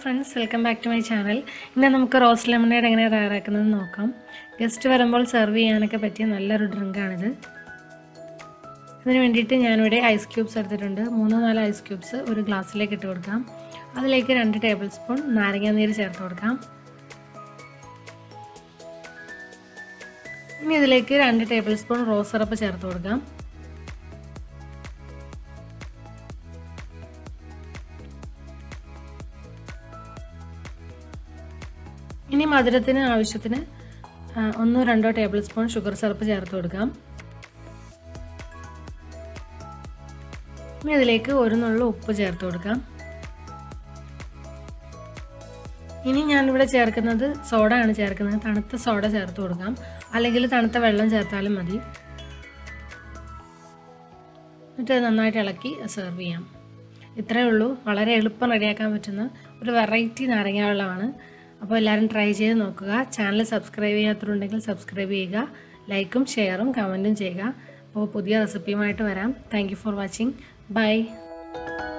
friends welcome back to my channel ഇന്ന് നമുക്ക് rose lemonade എങ്ങനെ തയ്യാറാക്കുന്നത് നോക്കാം ഗസ്റ്റ് വരുമ്പോൾ സെർവ് ചെയ്യാനൊക്കെ പറ്റിയ നല്ലൊരു ഡ്രിങ്കാണിത് ഇതിന് വേണ്ടിയിട്ട് ഞാനിവിടെ ഐസ് ക്യൂബ്സ് എടുത്തിട്ടുണ്ട് മൂന്നോ നാല് ഐസ് ക്യൂബ്സ് ഒരു ഗ്ലാസ്സിലേക്ക് ഇട്ട് കൊടുക്കാം അതിലേക്ക് രണ്ട് ടേബിൾ സ്പൂൺ നാരങ്ങാനീര് ചേർത്ത് കൊടുക്കാം ഇനി ഇതിലേക്ക് രണ്ട് ടേബിൾ സ്പൂൺ റോസ് സിറപ്പ് ചേർത്ത് കൊടുക്കാം ഇനി മധുരത്തിന് ആവശ്യത്തിന് ഒന്നോ രണ്ടോ ടേബിൾ സ്പൂൺ ഷുഗർ സിറപ്പ് ചേർത്ത് കൊടുക്കാം ഇനി ഇതിലേക്ക് ഒരു നുള്ളു ഉപ്പ് ചേർത്ത് കൊടുക്കാം ഇനി ഞാനിവിടെ ചേർക്കുന്നത് സോഡ ആണ് ചേർക്കുന്നത് തണുത്ത സോഡ ചേർത്ത് കൊടുക്കാം അല്ലെങ്കിൽ തണുത്ത വെള്ളം ചേർത്താലും മതി എന്നിട്ട് നന്നായിട്ട് ഇളക്കി സെർവ് ചെയ്യാം ഇത്രയേ ഉള്ളൂ വളരെ എളുപ്പം റെഡിയാക്കാൻ പറ്റുന്ന ഒരു വെറൈറ്റി നാരങ്ങ വെള്ളമാണ് അപ്പോൾ എല്ലാവരും ട്രൈ ചെയ്ത് നോക്കുക ചാനൽ സബ്സ്ക്രൈബ് ചെയ്യാത്തവരുണ്ടെങ്കിൽ സബ്സ്ക്രൈബ് ചെയ്യുക ലൈക്കും ഷെയറും കമൻറ്റും ചെയ്യുക അപ്പോൾ പുതിയ റെസിപ്പിയുമായിട്ട് വരാം താങ്ക് ഫോർ വാച്ചിങ് ബൈ